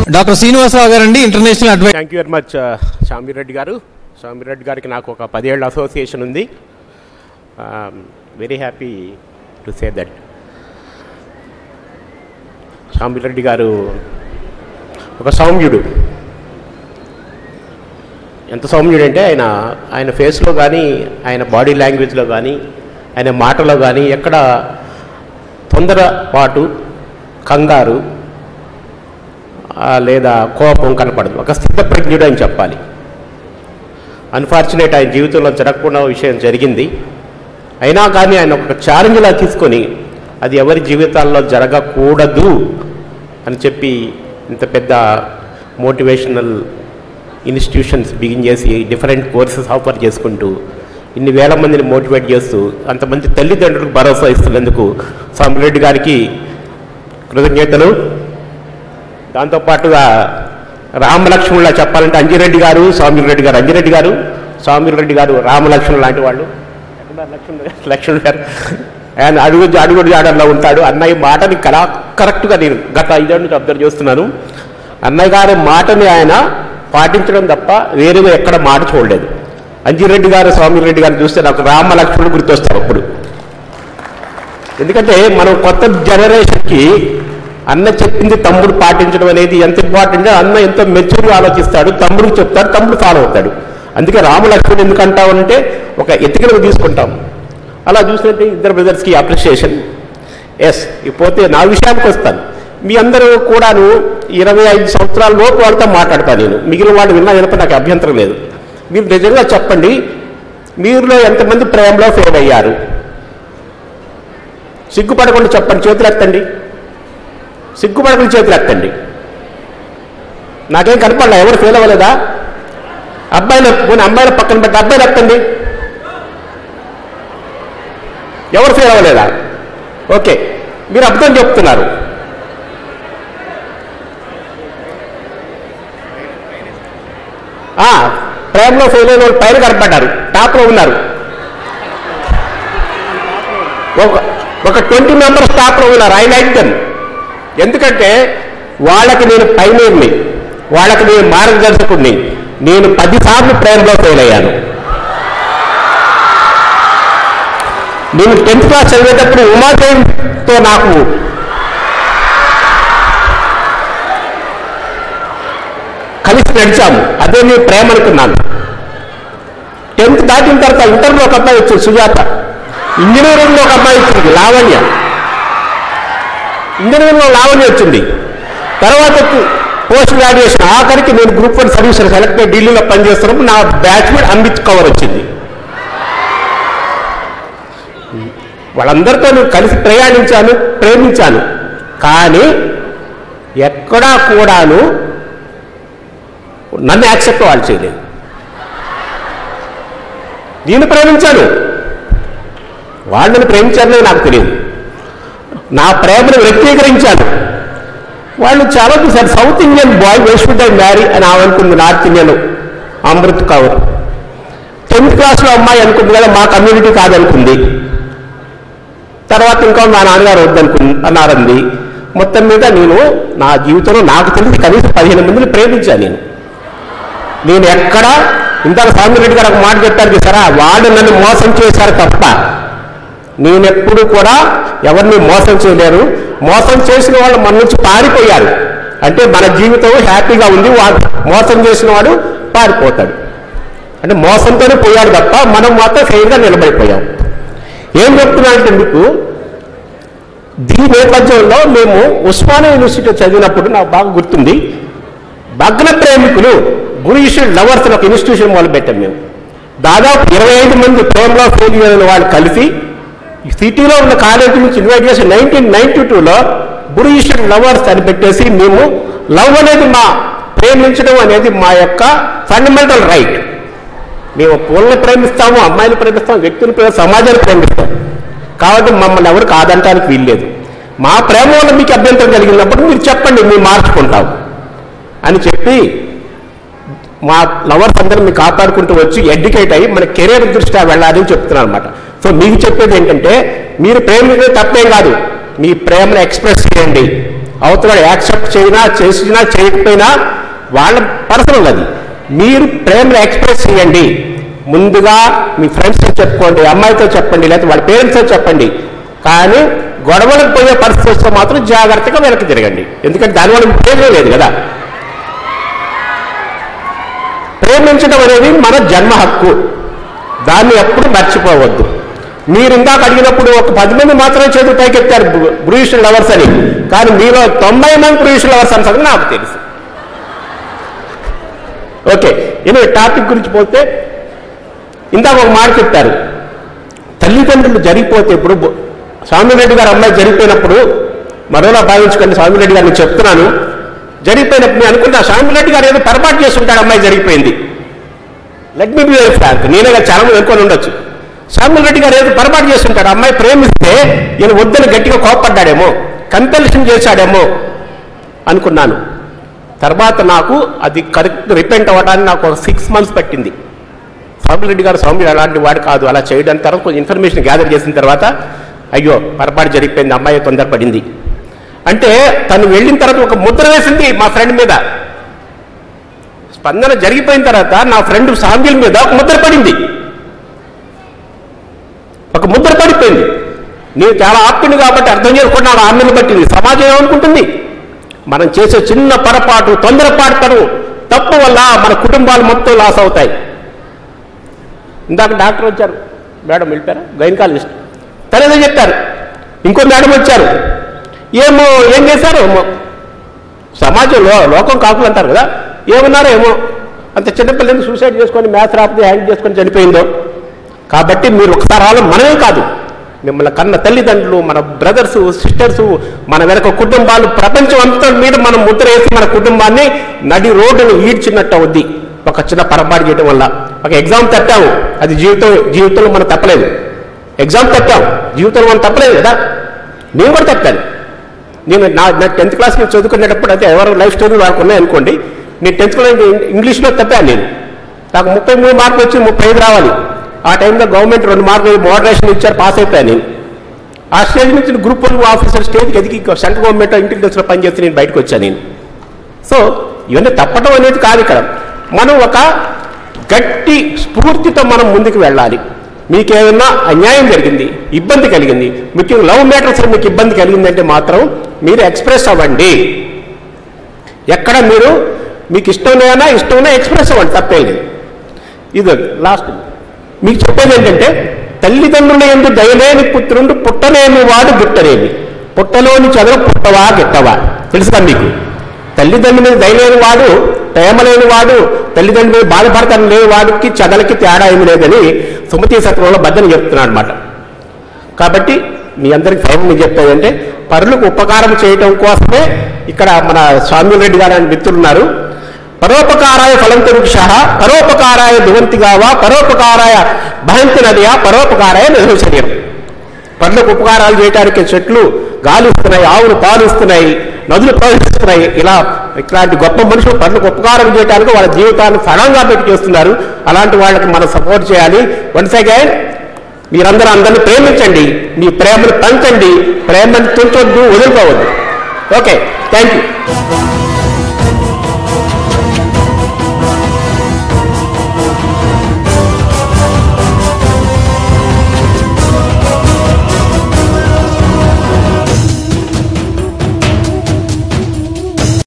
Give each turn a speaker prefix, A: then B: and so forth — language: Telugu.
A: డాక్టర్ శ్రీనివాసరావు గారండి international advise
B: thank you very much Samireddy garu Samireddy గారికి నాకు ఒక పదేళ్ళ అసోసియేషన్ ఉంది very happy to say that Samireddy garu ఒక సౌమ్యుడు ఎంత సౌమ్యుడు అంటే ఆయన ఆయన ఫేస్లో కానీ ఆయన బాడీ లాంగ్వేజ్లో కానీ ఆయన మాటలో కానీ ఎక్కడ తొందరపాటు కంగారు ఆ, లేదా కోపం కనపడదు ఒక స్థితప్రజ్ఞుడు అని చెప్పాలి అన్ఫార్చునేట్ ఆయన జీవితంలో జరగకుండా విషయం జరిగింది అయినా కానీ ఆయన ఒక ఛాలెంజ్లా తీసుకొని అది ఎవరి జీవితాల్లో జరగకూడదు అని చెప్పి ఇంత పెద్ద మోటివేషనల్ ఇన్స్టిట్యూషన్స్ బిగిన్ చేసి డిఫరెంట్ కోర్సెస్ ఆఫర్ చేసుకుంటూ ఇన్ని వేల మందిని మోటివేట్ చేస్తూ అంతమంది తల్లిదండ్రులకు భరోసా ఇస్తున్నందుకు సామిరెడ్డి గారికి కృతజ్ఞతలు దాంతోపాటుగా రామలక్ష్మణులా చెప్పాలంటే అంజిరెడ్డి గారు స్వామిరెడ్డి గారు అంజిరెడ్డి గారు స్వామిరెడ్డి గారు రామలక్ష్మణులు లాంటి వాళ్ళు ఎక్కడ లక్ష్మణ్ లక్ష్మణ్ గారు ఆయన అడుగు అడుగుడు జాడల్లో ఉంటాడు అన్నయ్య మాటని కలా కరెక్ట్గా నేను గత ఐదేళ్ళ నుంచి అబ్జర్వ్ చేస్తున్నాను అన్నయ్య గారి మాటని ఆయన పాటించడం తప్ప వేరేగా ఎక్కడ మాట చూడలేదు అంజిరెడ్డి గారు స్వామిరెడ్డి గారు చూస్తే నాకు రామలక్ష్మణుడు గుర్తొస్తారు అప్పుడు ఎందుకంటే మనం కొత్త జనరేషన్కి అన్న చెప్పింది తమ్ముడు పాటించడం అనేది ఎంత ఇంపార్టెంట్ అన్న ఎంతో మెచ్యూర్గా ఆలోచిస్తాడు తమ్ముడికి చెప్తాడు తమ్ముడు ఫాలో అవుతాడు అందుకే రామలక్ష్మణ్ ఎందుకు అంటావు అంటే ఒక ఎత్తికలకు తీసుకుంటాం అలా చూసినట్టు ఇద్దరు బ్రదర్స్కి అప్రిషియేషన్ ఎస్ పోతే నా విషయానికి వస్తాను మీ అందరూ కూడాను ఇరవై ఐదు సంవత్సరాల లోపు వాళ్ళతో మాట్లాడతాను నేను మిగిలిన వాళ్ళు విన్నా వినప నాకు అభ్యంతరం లేదు మీరు నిజంగా చెప్పండి మీరులో ఎంతమంది ప్రేమలో ఫెయిల్ అయ్యారు సిగ్గుపడకుండా చెప్పండి చేతులు ఎత్తండి సిగ్గుపడకుండా చేతులు ఎత్తండి నాకేం కనపడలే ఎవరు ఫెయిల్ అవ్వలేదా అబ్బాయిలు పోనీ అమ్మాయిల పక్కన పెట్టి అబ్బాయిలు ఎత్తండి ఎవరు ఫెయిల్ అవ్వలేదా ఓకే మీరు అర్థం చెప్తున్నారు ఆ, ప్రేమలో ఫెయిల్ అయిన వాళ్ళు పైన కనపడ్డారు టాప్లో ఉన్నారు ఒక ఒక ట్వంటీ మెంబర్స్ టాప్లో ఉన్నారు ఐ లైక్ దెమ్ ఎందుకంటే వాళ్ళకి నేను పైనీర్ని వాళ్ళకి నేను మార్గదర్శకుడిని నేను పదిసార్లు ప్రేమలో ఫెయిల్ అయ్యాను నేను టెన్త్ క్లాస్ చదివేటప్పుడు ఉమాదేవితో నాకు కలిసి నడిచాము అదే నేను ప్రేమ అనుకున్నాను టెన్త్ దాటిన తర్వాత ఇంటర్లో ఒక అమ్మాయి వచ్చింది సుజాత ఇంజనీరింగ్లో ఒక అమ్మాయి వచ్చింది లావణ్య ఇంజనీరింగ్లో లావణ్య వచ్చింది తర్వాత పోస్ట్ గ్రాడ్యుయేషన్ ఆఖరికి నేను గ్రూప్ వన్ సర్వీస్ సెలెక్ట్ అయ్యి ఢిల్లీలో పనిచేస్తున్నప్పుడు నా బ్యాచ్మేట్ అమిత్ కవర్ వచ్చింది వాళ్ళందరితో నేను కలిసి ప్రయాణించాను ప్రేమించాను కానీ ఎక్కడా కూడాను నన్ను యాక్సెప్ట్ వాళ్ళు చేయలేదు నేను ప్రేమించాను వాళ్ళని ప్రేమించారనే నాకు తెలియదు నా ప్రేమను వ్యక్తీకరించాను వాళ్ళు చాలా చూశారు సౌత్ ఇండియన్ బాయ్ వేసుకుంటే మ్యారీ అని ఆమె అనుకుంది North Indian Amrit Kaur tenth క్లాస్లో అమ్మాయి అనుకుంది కదా మా కమ్యూనిటీ కాదనుకుంది తర్వాత ఇంకా మా నాన్నగారు వద్దనుకు అన్నారంది మొత్తం మీద నేను నా జీవితంలో నాకు తెలిసి కనీసం పదిహేను మందిని ప్రేమించాను నేను నేను ఎక్కడ ఇందాక స్వామిరెడ్డి గారు ఒక మాట చెప్పారు చూసారా వాడు నన్ను మోసం చేశారు తప్ప నేనెప్పుడు కూడా ఎవరిని మోసం చేయలేరు మోసం చేసిన వాళ్ళు మన నుంచి పారిపోయారు అంటే మన జీవితం హ్యాపీగా ఉంది వాడు మోసం చేసిన వాడు పారిపోతాడు అంటే మోసంతోనే పోయాడు తప్ప మనం మాత్రం ఫెయిల్గా నిలబడిపోయాం ఏం చెప్తున్నానంటే మీకు దీని నేపథ్యంలో మేము ఉస్మానియా యూనివర్సిటీ చదివినప్పుడు నాకు బాగా గుర్తుంది భగ్న ప్రేమికులు గురీషుడ్ లవర్స్ అని ఒక ఇన్స్టిట్యూషన్ మొదలుపెట్టాం మేము దాదాపు ఇరవై ఐదు మంది ప్రేమలో ఫెయిల్ అయిన వాళ్ళు కలిసి ఈ సిటీలో ఉన్న కాలేజీ నుంచి ఇన్వైట్ చేసి నైన్టీన్ నైన్టీ టూలో గురీషుడ్ లవర్స్ అని పెట్టేసి మేము లవ్ అనేది మా ప్రేమించడం అనేది మా యొక్క ఫండమెంటల్ రైట్ మేము పూలని ప్రేమిస్తాము అమ్మాయిని ప్రేమిస్తాం వ్యక్తిని ప్రేమిస్తాం సమాజాన్ని ప్రేమిస్తాం కాబట్టి మమ్మల్ని ఎవరు కాదంటానికి వీల్లేదు మా ప్రేమ వల్ల మీకు అభ్యంతరం కలిగినప్పుడు మీరు చెప్పండి మేము మార్చుకుంటాం అని చెప్పి మా లవర్స్ అందరం మీకు కాపాడుకుంటూ వచ్చి ఎడ్యుకేట్ అయ్యి మన కెరీర్ దృష్ట్యా వెళ్ళాలని చెప్తున్నాను అనమాట సో మీకు చెప్పేది ఏంటంటే మీరు ప్రేమించడం తప్పేం కాదు మీ ప్రేమను ఎక్స్ప్రెస్ చేయండి అవతల యాక్సెప్ట్ చేసినా చేసినా చేయకపోయినా వాళ్ళ పర్సనల్ అది మీరు ప్రేమను ఎక్స్ప్రెస్ చేయండి ముందుగా మీ ఫ్రెండ్స్తో చెప్పుకోండి అమ్మాయితో చెప్పండి లేకపోతే వాళ్ళ పేరెంట్స్తో చెప్పండి కానీ గొడవలకు పోయే పరిస్థితి వస్తే మాత్రం జాగ్రత్తగా వెనక్కి తిరగండి ఎందుకంటే దానివల్ల మీకు ప్రయోజనం లేదు కదా ప్రేమించడం అనేది మన జన్మ హక్కు దాన్ని ఎప్పుడు మర్చిపోవద్దు మీరు ఇందాక అడిగినప్పుడు ఒక పది మంది మాత్రమే చేతులు పైకెత్తారు బ్రూయిషన్ లవర్స్ అని కానీ మీలో తొంభై మంది బ్రూయిషన్ లవర్స్ అని సంగతి నాకు తెలుసు ఓకే ఏదో టాపిక్ గురించి పోతే ఇందాక ఒక మాట చెప్పారు తల్లిదండ్రులు జరిగిపోతే ఇప్పుడు బు- స్వామిరెడ్డి గారు అమ్మాయి జరిగిపోయినప్పుడు మరోలా భావించుకోండి స్వామిరెడ్డి గారిని చెప్తున్నాను జరిగిపోయినప్పుడు నేను అనుకుంటా స్వామిరెడ్డి గారు ఏదో పొరపాటు చేస్తుంటాడు అమ్మాయి జరిగిపోయింది let me be very frank నేనే కదా చాలా మంది అనుకొని ఉండొచ్చు స్వామిరెడ్డి గారు ఏదో పొరపాటు చేస్తుంటాడు అమ్మాయి ప్రేమిస్తే ఈయన వద్దని గట్టిగా కోపడ్డాడేమో కంపెల్షన్ చేశాడేమో అనుకున్నాను తర్వాత నాకు అది కరెక్ట్ రిపెంట్ అవ్వడానికి నాకు ఒక సిక్స్ మంత్స్ పట్టింది స్వామిరెడ్డి గారు స్వామి అలాంటి వాడు కాదు అలా చేయడానికి తర్వాత కొంచెం ఇన్ఫర్మేషన్ గ్యాదర్ చేసిన తర్వాత అయ్యో పొరపాటు జరిగిపోయింది అమ్మాయి తొందరపడింది అంటే తను వెళ్ళిన తర్వాత ఒక ముద్ర వేసింది మా ఫ్రెండ్ మీద స్పందన జరిగిపోయిన తర్వాత నా ఫ్రెండ్ సాంగిల్ మీద ఒక ముద్ర పడింది ఒక ముద్ర పడిపోయింది నేను చాలా ఆప్తుని కాబట్టి అర్థం చేసుకున్నాను ఆమెను పట్టింది సమాజం ఏమనుకుంటుంది మనం చేసే చిన్న పొరపాటు తొందరపాటుతనం తప్పు వల్ల మన కుటుంబాలు మొత్తం లాస్ అవుతాయి ఇందాక డాక్టర్ వచ్చారు మేడం వెళ్ళిపోయారు గైనకాలజిస్ట్ తనేదో చెప్పారు ఇంకో మేడం వచ్చారు ఏమో ఏం చేశారు ఏమో సమాజంలో లోకం కాకులు అంటారు కదా ఏమన్నారో ఏమో అంత చిన్నపిల్లని సూసైడ్ చేసుకొని మ్యాథ్ రాపితే హ్యాంగ్ చేసుకొని చనిపోయిందో కాబట్టి మీరు ఒకసారి ఆలో మనమే కాదు మిమ్మల్ని కన్న తల్లిదండ్రులు మన బ్రదర్స్ సిస్టర్స్ మన వెనక కుటుంబాలు ప్రపంచం అంతా మీద మనం ముద్ర వేసి మన కుటుంబాన్ని నడి రోడ్డును ఈడ్చినట్టు అవుద్ది ఒక చిన్న పొరపాటు చేయడం వల్ల ఒక ఎగ్జామ్ తప్పాము అది జీవితం జీవితంలో మనం తప్పలేదు ఎగ్జామ్ తప్పాం జీవితంలో మనం తప్పలేదు కదా నేను కూడా తప్పాను నేను నా నా టెన్త్ క్లాస్ నుంచి చదువుకునేటప్పుడు అయితే ఎవరు లైఫ్ స్టోరీ వాళ్ళకు ఉన్నాయనుకోండి నేను టెన్త్ క్లాస్ ఇంగ్లీష్లో తప్పాను నేను నాకు ముప్పై మూడు మార్కులు వచ్చి ముప్పై ఐదు రావాలి ఆ టైంలో గవర్నమెంట్ రెండు మార్కులు మోడరేషన్ ఇచ్చారు పాస్ అయిపోయాను నేను ఆ స్టేజ్ నుంచి గ్రూప్ వన్ ఆఫీసర్ స్టేజ్కి ఎదిగి సెంట్రల్ గవర్నమెంట్ ఇంటెలిజెన్స్లో పనిచేస్తే నేను బయటకు వచ్చాను నేను సో ఇవన్నీ తప్పటం అనేది కాదు ఇక్కడ మనం ఒక గట్టి స్ఫూర్తితో మనం ముందుకు వెళ్ళాలి మీకేమైనా అన్యాయం జరిగింది ఇబ్బంది కలిగింది ముఖ్యంగా లవ్ మ్యాటర్స్ మీకు ఇబ్బంది కలిగిందంటే మాత్రం మీరు ఎక్స్ప్రెస్ అవ్వండి ఎక్కడ మీరు మీకు ఇష్టమైనా ఇష్టమైనా ఎక్స్ప్రెస్ అవ్వండి తప్పేం లేదు ఇది లాస్ట్ మీకు చెప్పేది ఏంటంటే తల్లిదండ్రుల ఎందు దయలేని పుత్రుండు పుట్టలేని వాడు గుట్టలేని పుట్టలోని చదువు పుట్టవా గిట్టవా తెలుసుగా మీకు తల్లిదండ్రుల మీద దయలేని వాడు ప్రేమ లేని వాడు తల్లిదండ్రుల మీద బాధపడతాను లేని వాడికి చదలకి తేడా ఏమి లేదని సుమతి సత్రంలో బద్దని చెప్తున్నాడు అనమాట కాబట్టి మీ అందరికి ఫైవ్ నేను చెప్పేదంటే పరులకు ఉపకారం చేయటం కోసమే ఇక్కడ మన స్వామి రెడ్డి గారు అని మిత్రులు ఉన్నారు పరోపకారాయ ఫలంత వృక్ష పరోపకారాయ దువంతిగావా పరోపకారాయ భయంతి నదియా పరోపకారాయ నిజం శరీరం పనులకు ఉపకారాలు చేయడానికి చెట్లు గాలి ఇస్తున్నాయి ఆవులు పాలు ఇస్తున్నాయి నదులు ప్రవహిస్తున్నాయి ఇలా ఇట్లాంటి గొప్ప మనుషులు పనులకు ఉపకారం చేయడానికి వాళ్ళ జీవితాన్ని ఫలంగా పెట్టి చేస్తున్నారు అలాంటి వాళ్ళకి మనం సపోర్ట్ చేయాలి వన్స్ అగైన్ మీరందరూ అందరిని ప్రేమించండి మీ ప్రేమను పంచండి ప్రేమను తుంచొద్దు వదులుకోవద్దు ఓకే థ్యాంక్ యూ